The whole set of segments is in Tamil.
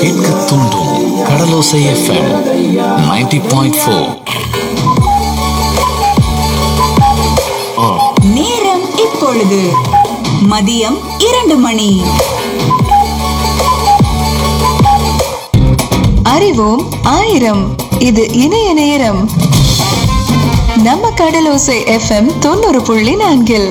கேட்க தூண்டும் கடலோசை எஃப்எம் 90.4 பாயிண்ட் ஃபோர் நேரம் இப்பொழுது மதியம் இரண்டு மணி அறிவோம் ஆயிரம் இது இணைய நேரம் நம்ம கடலோசை எஃப்எம் தொண்ணூறு புள்ளி நான்கில்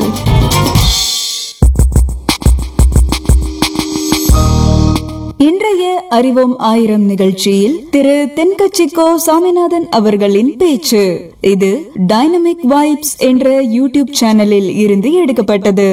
இன்றைய அறிவோம் ஆயிரம் நிகழ்ச்சியில் திரு தென்கட்சிக்கோ சாமிநாதன் அவர்களின் பேச்சு இது டைனமிக் வைப்ஸ் என்ற யூடியூப் சேனலில் இருந்து எடுக்கப்பட்டது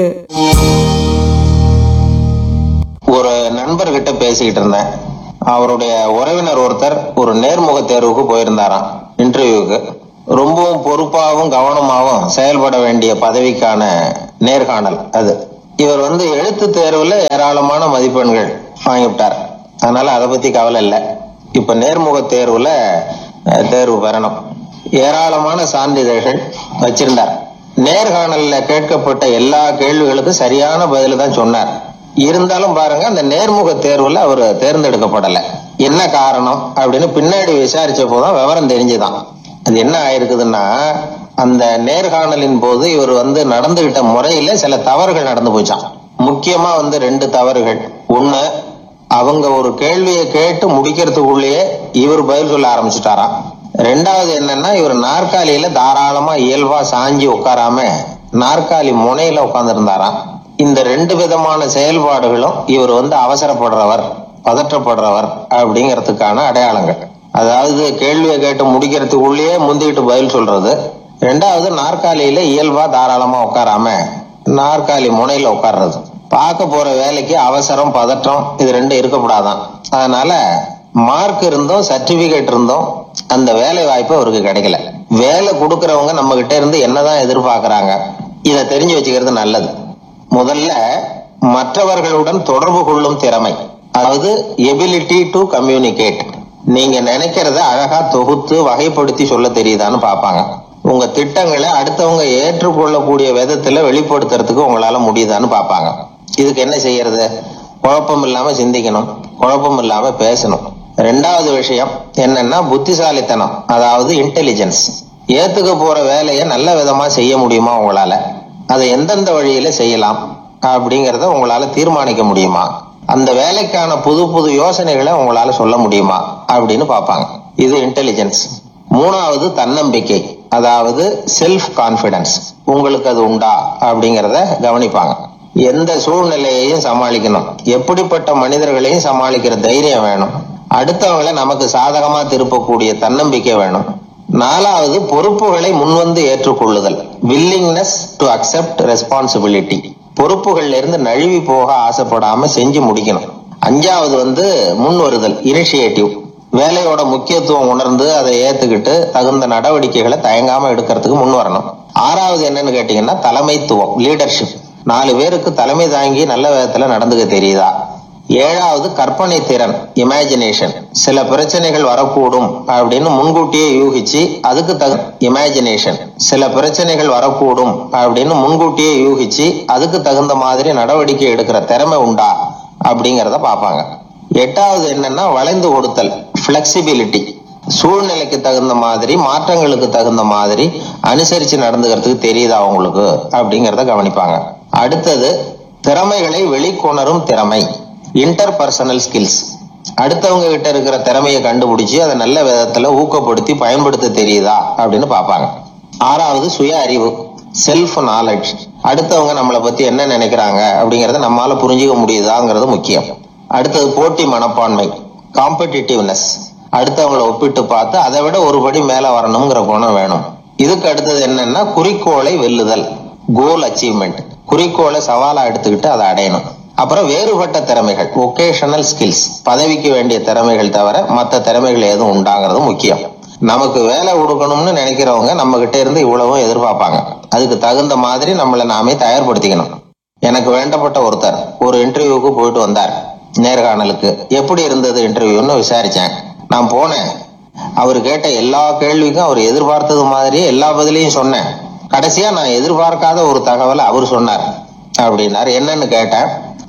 ஒரு நண்பர்கிட்ட பேசிக்கிட்டு இருந்தேன் அவருடைய உறவினர் ஒருத்தர் ஒரு நேர்முக தேர்வுக்கு போயிருந்தாராம் இன்டர்வியூக்கு ரொம்பவும் பொறுப்பாகவும் கவனமாகவும் செயல்பட வேண்டிய பதவிக்கான நேர்காணல் அது இவர் வந்து எழுத்து தேர்வுல ஏராளமான மதிப்பெண்கள் வாங்கிவிட்டார் அதனால அதை பத்தி கவலை இல்லை இப்ப நேர்முக தேர்வுல அஹ், தேர்வு பெறணும் ஏராளமான சான்றிதழ்கள் வச்சிருந்தார் நேர்காணல்ல கேட்கப்பட்ட எல்லா கேள்விகளுக்கும் சரியான பதில தான் சொன்னார் இருந்தாலும் பாருங்க அந்த நேர்முக தேர்வுல அவர் தேர்ந்தெடுக்கப்படல என்ன காரணம் அப்படின்னு பின்னாடி விசாரிச்ச போதுதான் விவரம் தெரிஞ்சுதான் அது என்ன ஆயிருக்குதுன்னா அந்த நேர்காணலின் போது இவர் வந்து நடந்துகிட்ட முறையில சில தவறுகள் நடந்து போச்சான் முக்கியமா வந்து ரெண்டு தவறுகள் ஒண்ணு அவங்க ஒரு கேள்வியை கேட்டு முடிக்கிறதுக்குள்ளேயே இவர் பதில் சொல்ல ஆரம்பிச்சுட்டாராம் ரெண்டாவது என்னன்னா இவர் நாற்காலியில தாராளமா இயல்பா சாஞ்சி உட்காராம நாற்காலி முனையில உட்கார்ந்திருந்தாராம் இந்த ரெண்டு விதமான செயல்பாடுகளும் இவர் வந்து அவசரப்படுறவர் பதற்றப்படுறவர் அப்படிங்கிறதுக்கான அடையாளங்கள் அதாவது கேள்வியை கேட்டு முடிக்கிறதுக்குள்ளேயே முந்திக்கிட்டு பதில் சொல்றது ரெண்டாவது நாற்காலியில இயல்பா தாராளமா உட்காராம நாற்காலி முனையில உட்கார்றது பார்க்க போற வேலைக்கு அவசரம் பதற்றம் இது ரெண்டும் இருக்கக்கூடாதான் அதனால மார்க் இருந்தும் சர்டிபிகேட் இருந்தும் அந்த வேலை வாய்ப்பு அவருக்கு கிடைக்கல வேலை கொடுக்கறவங்க நம்ம கிட்ட இருந்து என்னதான் எதிர்பார்க்கறாங்க இதை தெரிஞ்சு வச்சுக்கிறது நல்லது முதல்ல மற்றவர்களுடன் தொடர்பு கொள்ளும் திறமை அதாவது எபிலிட்டி டு கம்யூனிகேட் நீங்க நினைக்கிறத அழகா தொகுத்து வகைப்படுத்தி சொல்ல தெரியுதான்னு பார்ப்பாங்க உங்க திட்டங்களை அடுத்தவங்க ஏற்றுக்கொள்ளக்கூடிய விதத்துல வெளிப்படுத்துறதுக்கு உங்களால முடியுதான்னு பார்ப்பாங்க இதுக்கு என்ன செய்யறது குழப்பம் இல்லாம சிந்திக்கணும் குழப்பம் இல்லாம பேசணும் ரெண்டாவது விஷயம் என்னன்னா புத்திசாலித்தனம் அதாவது இன்டெலிஜென்ஸ் ஏத்துக்க போற வேலையை நல்ல விதமா செய்ய முடியுமா உங்களால அதை எந்தெந்த வழியில செய்யலாம் அப்படிங்கறத உங்களால தீர்மானிக்க முடியுமா அந்த வேலைக்கான புது புது யோசனைகளை உங்களால சொல்ல முடியுமா அப்படின்னு பார்ப்பாங்க இது இன்டெலிஜென்ஸ் மூணாவது தன்னம்பிக்கை அதாவது செல்ஃப் கான்பிடன்ஸ் உங்களுக்கு அது உண்டா அப்படிங்கறத கவனிப்பாங்க எந்த சூழ்நிலையையும் சமாளிக்கணும் எப்படிப்பட்ட மனிதர்களையும் சமாளிக்கிற தைரியம் வேணும் அடுத்தவங்களை நமக்கு சாதகமா திருப்பக்கூடிய தன்னம்பிக்கை வேணும் நாலாவது பொறுப்புகளை முன்வந்து ஏற்றுக்கொள்ளுதல் வில்லிங்னஸ் டு அக்செப்ட் ரெஸ்பான்சிபிலிட்டி பொறுப்புகள்ல இருந்து நழுவி போக ஆசைப்படாம செஞ்சு முடிக்கணும் அஞ்சாவது வந்து முன் வருதல் இனிஷியேட்டிவ் வேலையோட முக்கியத்துவம் உணர்ந்து அதை ஏத்துக்கிட்டு தகுந்த நடவடிக்கைகளை தயங்காம எடுக்கிறதுக்கு முன் வரணும் ஆறாவது என்னன்னு கேட்டீங்கன்னா தலைமைத்துவம் லீடர்ஷிப் நாலு பேருக்கு தலைமை தாங்கி நல்ல விதத்துல நடந்துக்க தெரியுதா ஏழாவது கற்பனை திறன் இமேஜினேஷன் சில பிரச்சனைகள் வரக்கூடும் அப்படின்னு முன்கூட்டியே யூகிச்சு அதுக்கு தகு இமேஜினேஷன் சில பிரச்சனைகள் வரக்கூடும் அப்படின்னு முன்கூட்டியே யூகிச்சு அதுக்கு தகுந்த மாதிரி நடவடிக்கை எடுக்கிற திறமை உண்டா அப்படிங்கறத பார்ப்பாங்க எட்டாவது என்னன்னா வளைந்து கொடுத்தல் பிளெக்சிபிலிட்டி சூழ்நிலைக்கு தகுந்த மாதிரி மாற்றங்களுக்கு தகுந்த மாதிரி அனுசரிச்சு நடந்துக்கிறதுக்கு தெரியுதா அவங்களுக்கு அப்படிங்கறத கவனிப்பாங்க அடுத்தது திறமைகளை வெளிக்கொணரும் திறமை இன்டர் பர்சனல் ஸ்கில்ஸ் அடுத்தவங்க கிட்ட இருக்கிற திறமையை கண்டுபிடிச்சு அதை நல்ல விதத்துல ஊக்கப்படுத்தி பயன்படுத்த தெரியுதா அப்படின்னு பார்ப்பாங்க ஆறாவது சுய அறிவு செல்ஃப் நாலேஜ் அடுத்தவங்க நம்மளை பத்தி என்ன நினைக்கிறாங்க அப்படிங்கறத நம்மால புரிஞ்சுக்க முடியுதாங்கிறது முக்கியம் அடுத்தது போட்டி மனப்பான்மை காம்படிட்டிவ்னஸ் அடுத்தவங்களை ஒப்பிட்டு பார்த்து அதை விட ஒரு படி மேல வரணுங்கிற குணம் வேணும் இதுக்கு அடுத்தது என்னன்னா குறிக்கோளை வெல்லுதல் கோல் அச்சீவ்மெண்ட் குறிக்கோளை சவாலா எடுத்துக்கிட்டு அதை அடையணும் அப்புறம் வேறுபட்ட திறமைகள் ஒகேஷனல் ஸ்கில்ஸ் பதவிக்கு வேண்டிய திறமைகள் தவிர மற்ற திறமைகள் எதுவும் உண்டாங்கிறது முக்கியம் நமக்கு வேலை கொடுக்கணும்னு நினைக்கிறவங்க நம்ம கிட்ட இருந்து இவ்வளவும் எதிர்பார்ப்பாங்க அதுக்கு தகுந்த மாதிரி நம்மளை நாமே தயார்படுத்திக்கணும் எனக்கு வேண்டப்பட்ட ஒருத்தர் ஒரு இன்டர்வியூக்கு போயிட்டு வந்தார் நேர்காணலுக்கு எப்படி இருந்தது இன்டர்வியூன்னு விசாரிச்சேன் நான் போனேன் அவர் கேட்ட எல்லா கேள்விக்கும் அவர் எதிர்பார்த்தது மாதிரியே எல்லா பதிலையும் சொன்னேன் கடைசியா நான் எதிர்பார்க்காத ஒரு தகவலை அவர் சொன்னார் அப்படின்னாரு என்னன்னு கேட்டேன்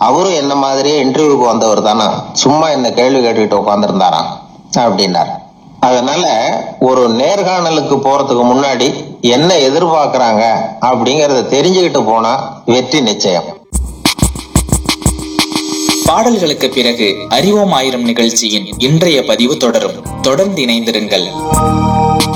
அவரும் என்ன மாதிரியே இன்டர்வியூக்கு வந்தவர் தானே சும்மா என்ன கேள்வி கேட்டுக்கிட்டு உட்காந்துருந்தாராம் அப்படின்னார் அதனால ஒரு நேர்காணலுக்கு போறதுக்கு முன்னாடி என்ன எதிர்பார்க்கறாங்க அப்படிங்கறத தெரிஞ்சுக்கிட்டு போனா வெற்றி நிச்சயம் பாடல்களுக்கு பிறகு அறிவோம் ஆயிரம் நிகழ்ச்சியின் இன்றைய பதிவு தொடரும் தொடர்ந்து இணைந்திருங்கள்